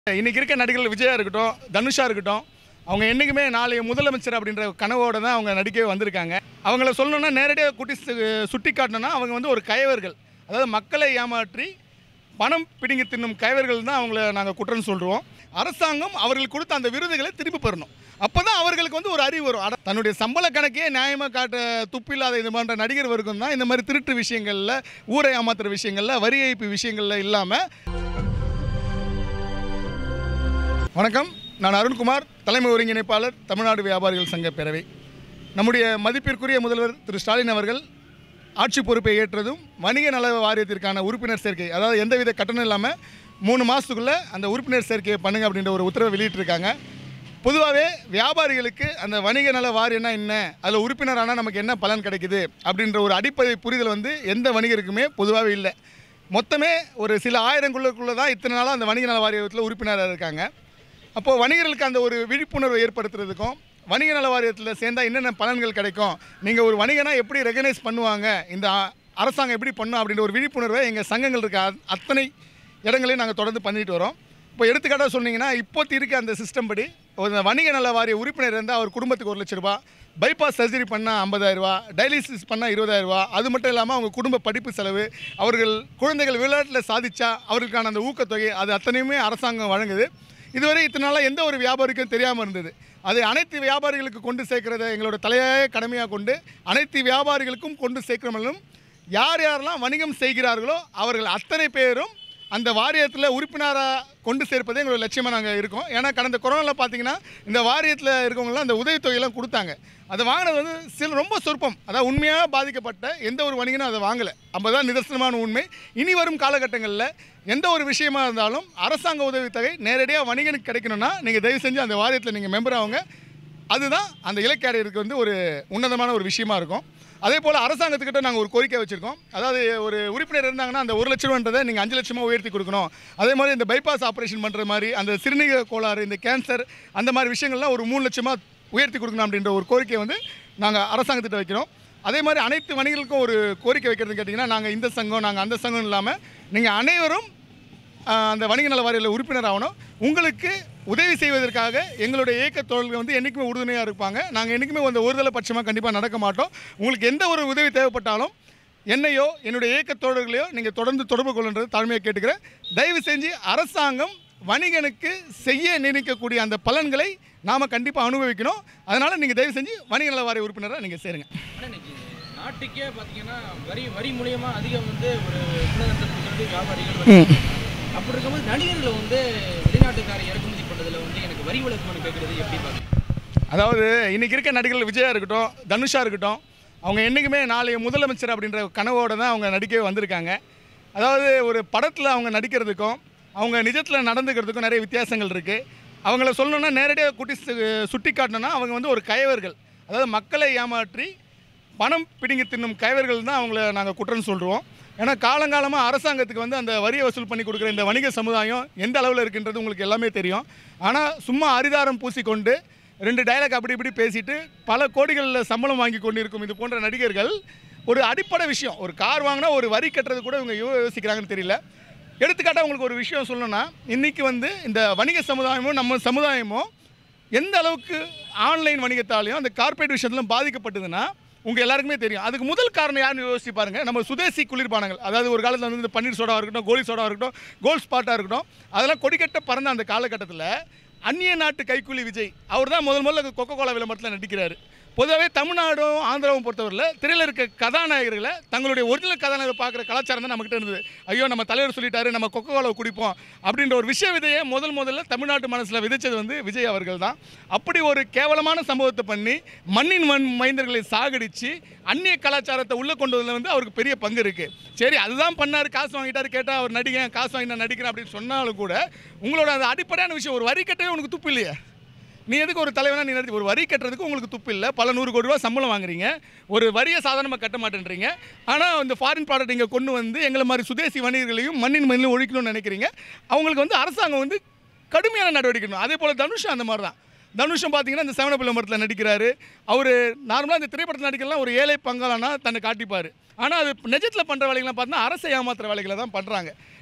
இன்னைக்கு இருக்க நடிகர்கள் விஜயா இருக்கட்டும் தனுஷா இருக்கட்டும் அவங்க என்றைக்குமே நாளைய முதலமைச்சர் அப்படின்ற கனவோட தான் அவங்க நடிக்கவே வந்திருக்காங்க அவங்கள சொல்லணும்னா நேரடியாக குட்டி சு- சுட்டி காட்டணும்னா அவங்க வந்து ஒரு கயவர்கள் அதாவது மக்களை ஏமாற்றி பணம் பிடுங்கி தின்னும் கயவர்கள் தான் அவங்கள நாங்கள் குற்றம் சொல்கிறோம் அரசாங்கம் அவர்களுக்கு கொடுத்த அந்த விருதுகளை திருப்பி பெறணும் அப்போ தான் அவர்களுக்கு வந்து ஒரு அறிவு வரும் அட தன்னுடைய சம்பள கணக்கே நியாயமாக காட்ட துப்பில்லாத இது போன்ற நடிகர் வர்க்கம் தான் இந்த மாதிரி திருட்டு விஷயங்களில் ஊரை ஏமாத்துற விஷயங்களில் வரி ஏய்ப்பு விஷயங்களில் இல்லாமல் வணக்கம் நான் அருண்குமார் தலைமை ஒருங்கிணைப்பாளர் தமிழ்நாடு வியாபாரிகள் சங்க பேரவை நம்முடைய மதிப்பிற்குரிய முதல்வர் திரு ஸ்டாலின் அவர்கள் ஆட்சி பொறுப்பை ஏற்றதும் வணிக நல வாரியத்திற்கான உறுப்பினர் சேர்க்கை அதாவது எந்தவித கட்டணம் இல்லாமல் மூணு மாதத்துக்குள்ளே அந்த உறுப்பினர் சேர்க்கையை பண்ணுங்க அப்படின்ற ஒரு உத்தரவை வெளியிட்டிருக்காங்க பொதுவாகவே வியாபாரிகளுக்கு அந்த வணிக நல வாரியம்னா என்ன அதில் உறுப்பினரானால் நமக்கு என்ன பலன் கிடைக்குது அப்படின்ற ஒரு அடிப்படை புரிதல் வந்து எந்த வணிகருக்குமே பொதுவாகவே இல்லை மொத்தமே ஒரு சில ஆயிரங்களுக்குள்ளே தான் இத்தனை நாளாக அந்த வணிக நல வாரியத்தில் உறுப்பினராக இருக்காங்க அப்போது வணிகர்களுக்கு அந்த ஒரு விழிப்புணர்வை ஏற்படுத்துறதுக்கும் வணிக நல வாரியத்தில் சேர்ந்தால் என்னென்ன பலன்கள் கிடைக்கும் நீங்கள் ஒரு வணிகனா எப்படி ரெகனைஸ் பண்ணுவாங்க இந்த அ- அரசாங்கம் எப்படி பண்ணும் அப்படின்ற ஒரு விழிப்புணர்வை எங்கள் சங்கங்கள் இருக்க அ- அத்தனை இடங்களையும் நாங்கள் தொடர்ந்து பண்ணிட்டு வரோம் இப்போ எடுத்துக்காட்டாக சொன்னீங்கன்னா இப்போத்தி இருக்க அந்த சிஸ்டம் படி ஒரு வணிக நல வாரிய உறுப்பினர் இருந்தால் அவர் குடும்பத்துக்கு ஒரு லட்ச ரூபா பைபாஸ் சர்ஜரி பண்ணால் ஐம்பதாயிரரூபா டயாலிசிஸ் பண்ணால் இருபதாயிரரூபா அது மட்டும் இல்லாமல் அவங்க குடும்ப படிப்பு செலவு அவர்கள் குழந்தைகள் விளையாட்டில் சாதிச்சா அவர்களுக்கான அந்த ஊக்கத்தொகை அது அத்தனையுமே அரசாங்கம் வழங்குது இதுவரை இத்தனை நாளாக எந்த ஒரு வியாபாரிக்கும் தெரியாமல் இருந்தது அது அனைத்து வியாபாரிகளுக்கு கொண்டு சேர்க்கிறத எங்களோட தலையாய கடமையாக கொண்டு அனைத்து வியாபாரிகளுக்கும் கொண்டு சேர்க்கிறவங்களும் யார் யாரெல்லாம் வணிகம் செய்கிறார்களோ அவர்கள் அத்தனை பேரும் அந்த வாரியத்தில் உறுப்பினராக கொண்டு சேர்ப்பதே எங்களோட லட்சியமாக நாங்கள் இருக்கோம் ஏன்னா கடந்த கொரோனாவில் பார்த்தீங்கன்னா இந்த வாரியத்தில் இருக்கவங்களாம் அந்த உதவித்தொகையெல்லாம் கொடுத்தாங்க அதை வாங்கினது வந்து சில ரொம்ப சொற்பம் அதாவது உண்மையாக பாதிக்கப்பட்ட எந்த ஒரு வணிகனும் அதை வாங்கலை தான் நிதர்சனமான உண்மை இனி வரும் காலகட்டங்களில் எந்த ஒரு விஷயமா இருந்தாலும் அரசாங்க உதவித்தொகை நேரடியாக வணிகனுக்கு கிடைக்கணும்னா நீங்கள் தயவு செஞ்சு அந்த வாரியத்தில் நீங்கள் மெம்பர் ஆகுங்க அதுதான் அந்த இலக்கியாளருக்கு வந்து ஒரு உன்னதமான ஒரு விஷயமா இருக்கும் அதே போல் அரசாங்கத்துக்கிட்ட நாங்கள் ஒரு கோரிக்கை வச்சுருக்கோம் அதாவது ஒரு உறுப்பினர் இருந்தாங்கன்னா அந்த ஒரு லட்ச ரூபான்றதை நீங்கள் அஞ்சு லட்சமாக உயர்த்தி கொடுக்கணும் அதே மாதிரி இந்த பைபாஸ் ஆப்ரேஷன் பண்ணுற மாதிரி அந்த சிறுநீரக கோளாறு இந்த கேன்சர் அந்த மாதிரி விஷயங்கள்லாம் ஒரு மூணு லட்சமாக உயர்த்தி கொடுக்கணும் அப்படின்ற ஒரு கோரிக்கையை வந்து நாங்கள் அரசாங்கத்திட்ட வைக்கிறோம் அதே மாதிரி அனைத்து வணிகர்களுக்கும் ஒரு கோரிக்கை வைக்கிறது கேட்டிங்கன்னா நாங்கள் இந்த சங்கம் நாங்கள் அந்த சங்கம் இல்லாமல் நீங்கள் அனைவரும் ஆஹ் அந்த வணிக நல வாரியத்தில் உறுப்பினர் ஆகணும் உங்களுக்கு உதவி செய்வதற்காக எங்களுடைய இயக்க தோழர்கள் வந்து என்றைக்குமே உறுதுணையாக இருப்பாங்க நாங்கள் என்றைக்குமே அந்த ஒருதலை பட்சமாக கண்டிப்பாக நடக்க மாட்டோம் உங்களுக்கு எந்த ஒரு உதவி தேவைப்பட்டாலும் என்னையோ என்னுடைய இயக்க தோழர்களையோ நீங்கள் தொடர்ந்து தொடர்பு கொள்ளுன்றது தாழ்மையாக கேட்டுக்கிறேன் தயவு செஞ்சு அரசாங்கம் வணிகனுக்கு செய்ய நினைக்கக்கூடிய அந்த பலன்களை நாம் கண்டிப்பாக அனுபவிக்கணும் அதனால் நீங்கள் தயவு செஞ்சு வணிக நல வாரிய உறுப்பினராக நீங்கள் சேருங்க ஆனால் இன்னைக்கு நாட்டுக்கே பார்த்தீங்கன்னா வரி வரி மூலியமா அதிகம் வந்து ஒரு உணவகத்தை கொடுக்குறது வியாபாரிகள் வந்து. அப்படி இருக்கும்போது நடிகர்களை வந்து வெளிநாட்டுக்கார இறக்குமதி பண்ணுறதுல வந்து எனக்கு வரி விலக்குமான்னு கேட்குறது எப்படி பார்க்குறீங்க அதாவது இன்னைக்கு இருக்க நடிகர்கள் விஜயா இருக்கட்டும் தனுஷா இருக்கட்டும் அவங்க என்றைக்குமே நாளைய முதலமைச்சர் அப்படின்ற கனவோட தான் அவங்க நடிக்கவே வந்திருக்காங்க அதாவது ஒரு படத்தில் அவங்க நடிக்கிறதுக்கும் அவங்க நிஜத்தில் நடந்துக்கிறதுக்கும் நிறைய வித்தியாசங்கள் இருக்குது அவங்கள சொல்லணும்னா நேரடியாக குட்டி சு- சுட்டி காட்டணும்னா அவங்க வந்து ஒரு கயவர்கள் அதாவது மக்களை ஏமாற்றி பணம் பிடுங்கி தின்னும் கயவர்கள் தான் அவங்கள நாங்கள் குற்றம் சொல்கிறோம் ஏன்னா காலங்காலமாக அரசாங்கத்துக்கு வந்து அந்த வரியை வசூல் பண்ணி கொடுக்குற இந்த வணிக சமுதாயம் எந்த அளவில் இருக்குன்றது உங்களுக்கு எல்லாமே தெரியும் ஆனால் சும்மா அரிதாரம் பூசிக்கொண்டு ரெண்டு டயலாக் அப்படி இப்படி பேசிட்டு பல கோடிகளில் சம்பளம் வாங்கி கொண்டிருக்கும் இது போன்ற நடிகர்கள் ஒரு அடிப்படை விஷயம் ஒரு கார் வாங்கினா ஒரு வரி கட்டுறது கூட இவங்க யோ- யோசிக்கிறாங்கன்னு தெரியல எடுத்துக்காட்டாக உங்களுக்கு ஒரு விஷயம் சொல்லணும்னா இன்றைக்கி வந்து இந்த வணிக சமுதாயமும் நம்ம சமுதாயமும் எந்த அளவுக்கு ஆன்லைன் வணிகத்தாலையும் அந்த கார்ப்பரேட் விஷயத்திலும் பாதிக்கப்பட்டதுன்னா உங்கள் எல்லாருக்குமே தெரியும் அதுக்கு முதல் காரணம் யாருன்னு யோசிச்சு பாருங்க நம்ம சுதேசி குளிர்பானங்கள் அதாவது ஒரு காலத்தில் வந்து இந்த பன்னீர் சோடாவாக இருக்கட்டும் கோலி சோடாவாக இருக்கட்டும் கோல்ட் ஸ்பாட்டாக இருக்கட்டும் அதெல்லாம் கொடிக்கட்ட பறந்த அந்த காலகட்டத்தில் அந்நிய நாட்டு கைக்கூலி விஜய் அவர் தான் முதல் முதல்ல கொக்கோ கோலா விளம்பரத்தில் நடிக்கிறாரு பொதுவாகவே தமிழ்நாடும் ஆந்திராவும் பொறுத்தவரையில் திரையில் இருக்க கதாநாயகர்களை தங்களுடைய ஒரிஜினல் கதாநாயகரை பார்க்குற கலாச்சாரம் தான் நம்மகிட்ட இருந்தது ஐயோ நம்ம தலைவர் சொல்லிட்டாரு நம்ம கொக்கோ கோலாவை குடிப்போம் அப்படின்ற ஒரு விஷய விதையை முதல் முதல்ல தமிழ்நாட்டு மனசில் விதைச்சது வந்து விஜய் அவர்கள் தான் அப்படி ஒரு கேவலமான சம்பவத்தை பண்ணி மண்ணின் மண் மைந்தர்களை சாகடிச்சு அந்நிய கலாச்சாரத்தை உள்ளே கொண்டு வந்ததுல வந்து அவருக்கு பெரிய பங்கு இருக்குது சரி அதுதான் பண்ணார் காசு வாங்கிட்டாரு கேட்டால் அவர் நடிகன் காசு வாங்கி நான் நடிக்கிறேன் அப்படின்னு சொன்னாலும் கூட உங்களோட அந்த அடிப்படையான விஷயம் ஒரு வரி கட்டவே உனக்கு துப்பு இல்லையா நீ எதுக்கு ஒரு தலைவனா நீ நடத்தி ஒரு வரி கட்டுறதுக்கு உங்களுக்கு துப்பு இல்லை பல நூறு கோடி ரூபா சம்பளம் வாங்குறீங்க ஒரு வரியை சாதாரணமாக கட்ட மாட்டேன்றீங்க ஆனால் இந்த ஃபாரின் ப்ராடக்ட் இங்கே கொண்டு வந்து எங்களை மாதிரி சுதேசி வணிகர்களையும் மண்ணின் மண்ணிலும் ஒழிக்கணும்னு நினைக்கிறீங்க அவங்களுக்கு வந்து அரசாங்கம் வந்து கடுமையான நடவடிக்கை எடுக்கணும் அதே போல் தனுஷ் அந்த மாதிரி தான் தனுஷம் பார்த்தீங்கன்னா இந்த செவன விளம்பரத்தில் நடிக்கிறாரு அவர் நார்மலாக இந்த திரைப்படத்தில் நடிக்கலாம் ஒரு ஏழை பங்காளனா தன்னை காட்டிப்பார் ஆனால் அது நிஜத்தில் பண்ணுற வேலைகள்லாம் பார்த்தீங்கன்னா அரசை ஏமாத்துற வேலைகளை தான் பண்ணுறாங்க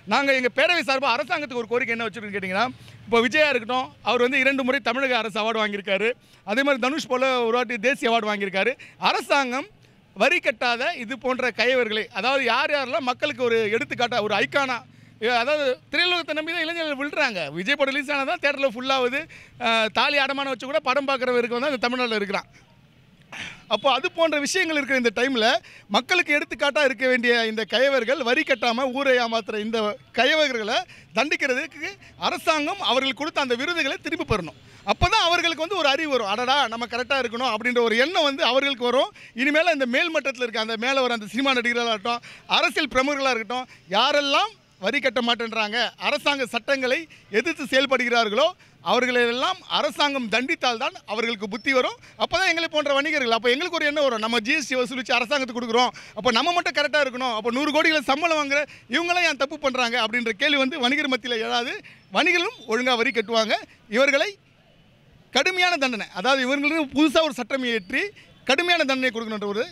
நாங்கள் எங்கள் பேரவை சார்பாக அரசாங்கத்துக்கு ஒரு கோரிக்கை என்ன வச்சுருக்கோன்னு கேட்டிங்கன்னா இப்போ விஜயா இருக்கட்டும் அவர் வந்து இரண்டு முறை தமிழக அரசு அவார்டு வாங்கியிருக்காரு அதே மாதிரி தனுஷ் போல ஒரு வாட்டி தேசிய அவார்டு வாங்கியிருக்காரு அரசாங்கம் வரி கட்டாத இது போன்ற கையவர்களை அதாவது யார் யாரெல்லாம் மக்களுக்கு ஒரு எடுத்துக்காட்டா ஒரு ஐக்கானா ஏ, அதாவது திரையுலகத்தை நம்பி தான் இளைஞர்கள் விழுறாங்க விஜய் படம் ரிலீஸ் ஆனால் தான் தேட்டரில் ஃபுல்லாகுது தாலி அடமான வச்சு கூட படம் பார்க்குறவருக்கு வந்து அந்த தமிழ்நாட்டில் இருக்கிறான் அப்போ அது போன்ற விஷயங்கள் இருக்கிற இந்த டைமில் மக்களுக்கு எடுத்துக்காட்டாக இருக்க வேண்டிய இந்த கயவர்கள் வரி கட்டாமல் ஊரை ஏமாத்துற இந்த கயவர்களை தண்டிக்கிறதுக்கு அரசாங்கம் அவர்களுக்கு கொடுத்த அந்த விருதுகளை திருப்பி பெறணும் அப்போ தான் அவர்களுக்கு வந்து ஒரு அறிவு வரும் அடடா நம்ம கரெக்டாக இருக்கணும் அப்படின்ற ஒரு எண்ணம் வந்து அவர்களுக்கு வரும் இனிமேல் இந்த மேல் மட்டத்தில் இருக்க அந்த மேலே வர அந்த சினிமா நடிகர்களாக இருக்கட்டும் அரசியல் பிரமுகர்களாக இருக்கட்டும் யாரெல்லாம் வரி கட்ட மாட்டேன்றாங்க அரசாங்க சட்டங்களை எதிர்த்து செயல்படுகிறார்களோ அவர்களெல்லாம் அரசாங்கம் தண்டித்தால் தான் அவர்களுக்கு புத்தி வரும் அப்போ தான் எங்களை போன்ற வணிகர்கள் அப்போ எங்களுக்கு ஒரு எண்ணம் வரும் நம்ம ஜிஎஸ்டி வசூலித்து அரசாங்கத்துக்கு கொடுக்குறோம் அப்போ நம்ம மட்டும் கரெக்டாக இருக்கணும் அப்போ நூறு கோடிகளை சம்பளம் வாங்குற இவங்களாம் ஏன் தப்பு பண்ணுறாங்க அப்படின்ற கேள்வி வந்து வணிகர் மத்தியில் எழாது வணிகர்களும் ஒழுங்காக வரி கட்டுவாங்க இவர்களை கடுமையான தண்டனை அதாவது இவங்களுக்கு புதுசாக ஒரு சட்டம் இயற்றி கடுமையான தண்டனை கொடுக்கணுன்ற ஒரு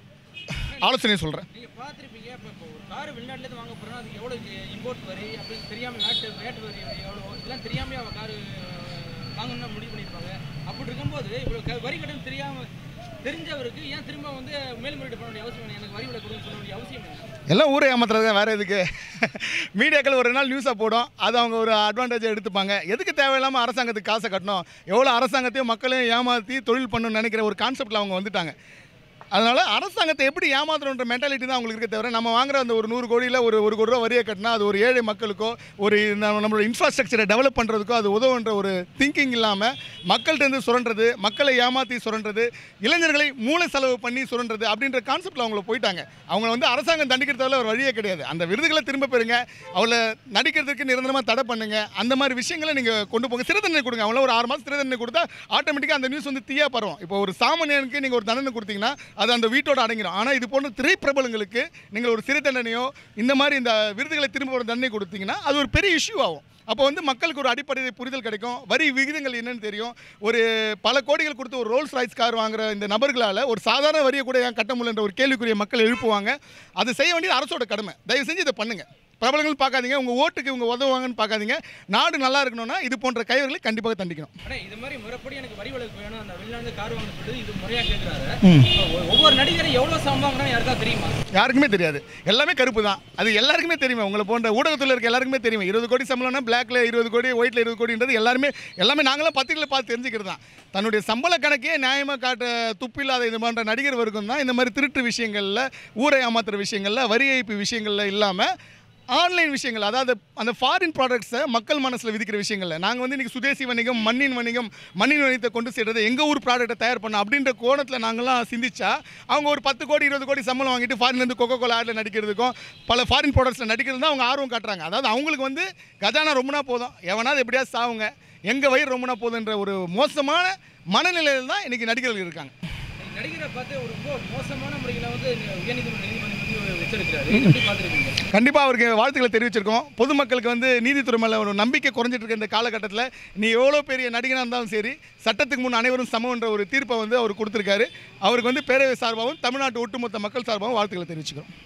ஆலோசனை சொல்கிறேன் நீங்க பார்த்துருப்பீங்க இப்போ இப்போ ஒரு கார் வெளிநாட்டுலேருந்து வாங்க போகிறோம்னா அதுக்கு எவ்வளோ இம்போர்ட் வரி அப்படின்னு தெரியாமல் நாட்டு வேட்டு வரி எவ்வளோ இதெல்லாம் தெரியாமல் அவள் கார் வாங்கணும்னு முடிவு பண்ணியிருப்பாங்க அப்படி இருக்கும்போது இவ்வளோ க வரி கட்டணம் தெரியாமல் தெரிஞ்சவருக்கு ஏன் திரும்ப வந்து மேல்முறையீடு பண்ண வேண்டிய அவசியம் இல்லை எனக்கு வரி விலை கொடுன்னு சொல்ல வேண்டிய அவசியம் இல்லை எல்லாம் ஊரை ஏமாத்துறது வேறு எதுக்கு மீடியாக்கள் ஒரு நாள் நியூஸாக போடும் அது அவங்க ஒரு அட்வான்டேஜாக எடுத்துப்பாங்க எதுக்கு தேவையில்லாமல் அரசாங்கத்துக்கு காசை கட்டணும் எவ்வளோ அரசாங்கத்தையும் மக்களையும் ஏமாற்றி தொழில் பண்ணணும்னு நினைக்கிற ஒரு கான்செப்டில் அவங்க வந்துட்டாங்க அதனால் அரசாங்கத்தை எப்படி ஏமாத்தணுன்ற மென்டாலிட்டி தான் அவங்களுக்கு இருக்க தவிர நம்ம வாங்குற அந்த ஒரு நூறு கோடியில் ஒரு ஒரு கோடி ரூபா வரியை கட்டினா அது ஒரு ஏழை மக்களுக்கோ ஒரு நம்ம- நம்மளோட இன்ஃப்ராஸ்ட்ரக்சரை டெவலப் பண்ணுறதுக்கோ அது உதவுன்ற ஒரு திங்கிங் இல்லாமல் மக்கள்கிட்டருந்து சுரண்டுறது மக்களை ஏமாற்றி சுரண்டுறது இளைஞர்களை மூளை செலவு பண்ணி சுரண்டுறது அப்படின்ற கான்செப்டில் அவங்கள போயிட்டாங்க அவங்கள வந்து அரசாங்கம் தண்டிக்கிறதால ஒரு வழியே கிடையாது அந்த விருதுகளை திரும்ப பெறுங்க அவளை நடிக்கிறதுக்கு நிரந்தரமாக தடை பண்ணுங்க அந்த மாதிரி விஷயங்களை நீங்கள் கொண்டு போங்க சிறை தண்டனை கொடுங்க அவங்கள ஒரு ஆறு மாதம் சிறை தண்டனை கொடுத்தா ஆட்டோமேட்டிக்காக அந்த நியூஸ் வந்து தீயா பரவும் இப்போ ஒரு சாமானியனுக்கு நீங்கள் ஒரு தண்டனை கொடுத்தீங்கன்னா அது அந்த வீட்டோட அடங்கிடும் ஆனால் இது போன்ற திரைப்பிரபலங்களுக்கு நீங்கள் ஒரு சிறை தண்டனையோ இந்த மாதிரி இந்த விருதுகளை திரும்ப ஒரு தண்டனை கொடுத்தீங்கன்னா அது ஒரு பெரிய இஷ்யூ ஆகும் அப்போ வந்து மக்களுக்கு ஒரு அடிப்படை புரிதல் கிடைக்கும் வரி விகிதங்கள் என்னன்னு தெரியும் ஒரு பல கோடிகள் கொடுத்து ஒரு ரோல்ஸ் ராய்ஸ் கார் வாங்குற இந்த நபர்களால் ஒரு சாதாரண வரியை கூட ஏன் கட்ட முடியலன்ற ஒரு கேள்விக்குரிய மக்கள் எழுப்புவாங்க அது செய்ய வேண்டியது அரசோட கடமை தயவு செஞ்சு இதை பண்ணுங்கள் பிரபலங்கள் பார்க்காதீங்க உங்கள் ஓட்டுக்கு இவங்க உதவுவாங்கன்னு பார்க்காதீங்க நாடு நல்லா இருக்கணும்னா இது போன்ற கைவர்களை கண்டிப்பாக தண்டிக்கணும் ஆனால் இது மாதிரி முறைப்படி எனக்கு வரி விலக்கு வேணும் அந்த வெளிநாட்டு கார் வாங்க சொல்லிட்டு இது முறையாக கேட்குறாரு ஒவ்வொரு நடிகரும் எவ்வளோ சம்பளம் யாருக்கா தெரியுமா யாருக்குமே தெரியாது எல்லாமே கருப்பு தான் அது எல்லாருக்குமே தெரியுமே உங்களை போன்ற ஊடகத்தில் இருக்க எல்லாருக்குமே தெரியும் இருபது கோடி சம்பளம்னா பிளாக்ல இருபது கோடி ஒயிட்ல இருபது கோடின்றது எல்லாருமே எல்லாமே நாங்களாம் பத்திரிகையில் பார்த்து தெரிஞ்சுக்கிறது தான் தன்னுடைய சம்பள கணக்கே நியாயமாக காட்ட துப்பில்லாத இது போன்ற நடிகர் வரைக்கும் தான் இந்த மாதிரி திருட்டு விஷயங்களில் ஊரை ஏமாத்துற விஷயங்களில் வரி ஏய்ப்பு விஷயங்களில் இல்லாமல் ஆன்லைன் விஷயங்கள் அதாவது அந்த ஃபாரின் ப்ராடக்ட்ஸை மக்கள் மனசில் விதிக்கிற விஷயங்கள்ல நாங்கள் வந்து இன்றைக்கி சுதேசி வணிகம் மண்ணின் வணிகம் மண்ணின் வணிகத்தை கொண்டு சேர்றது எங்கள் ஊர் ப்ராடக்ட்டை தயார் பண்ண அப்படின்ற கோணத்தில் நாங்களாம் சிந்திச்சா அவங்க ஒரு பத்து கோடி இருபது கோடி சம்பளம் வாங்கிட்டு ஃபாரின்லேருந்து கொக்கோ கோலா ஆடில் நடிக்கிறதுக்கும் பல ஃபாரின் ப்ராடக்ட்ஸில் நடிக்கிறது தான் அவங்க ஆர்வம் காட்டுறாங்க அதாவது அவங்களுக்கு வந்து கஜானா ரொம்பனா போதும் எவனாவது எப்படியாவது சாவுங்க எங்கள் வயிறு ரொம்பனா போதுன்ற ஒரு மோசமான மனநிலையில் தான் இன்றைக்கி நடிகர்கள் இருக்காங்க நடிகரை பார்த்து ஒரு ரொம்ப மோசமான முறையில் வந்து உயர்நீதிமன்ற நீதிமன்றம் வந்து ஒரு வச்சிருக்கிறாரு எப்படி பார்த்துருக்கீங்க கண்டிப்பாக அவருக்கு வாழ்த்துக்களை தெரிவிச்சிருக்கோம் பொதுமக்களுக்கு வந்து நீதித்துறை மேலே ஒரு நம்பிக்கை குறைஞ்சிட்டு இருக்க இந்த காலகட்டத்தில் நீ எவ்வளோ பெரிய நடிகனாக இருந்தாலும் சரி சட்டத்துக்கு முன் அனைவரும் சமம்ன்ற ஒரு தீர்ப்பை வந்து அவர் கொடுத்துருக்காரு அவருக்கு வந்து பேரவை சார்பாகவும் தமிழ்நாட்டு ஒட்டுமொத்த மக்கள் சார்பாகவும் வாழ்த்துக்களை தெரிவிச்சுக்கிறோம்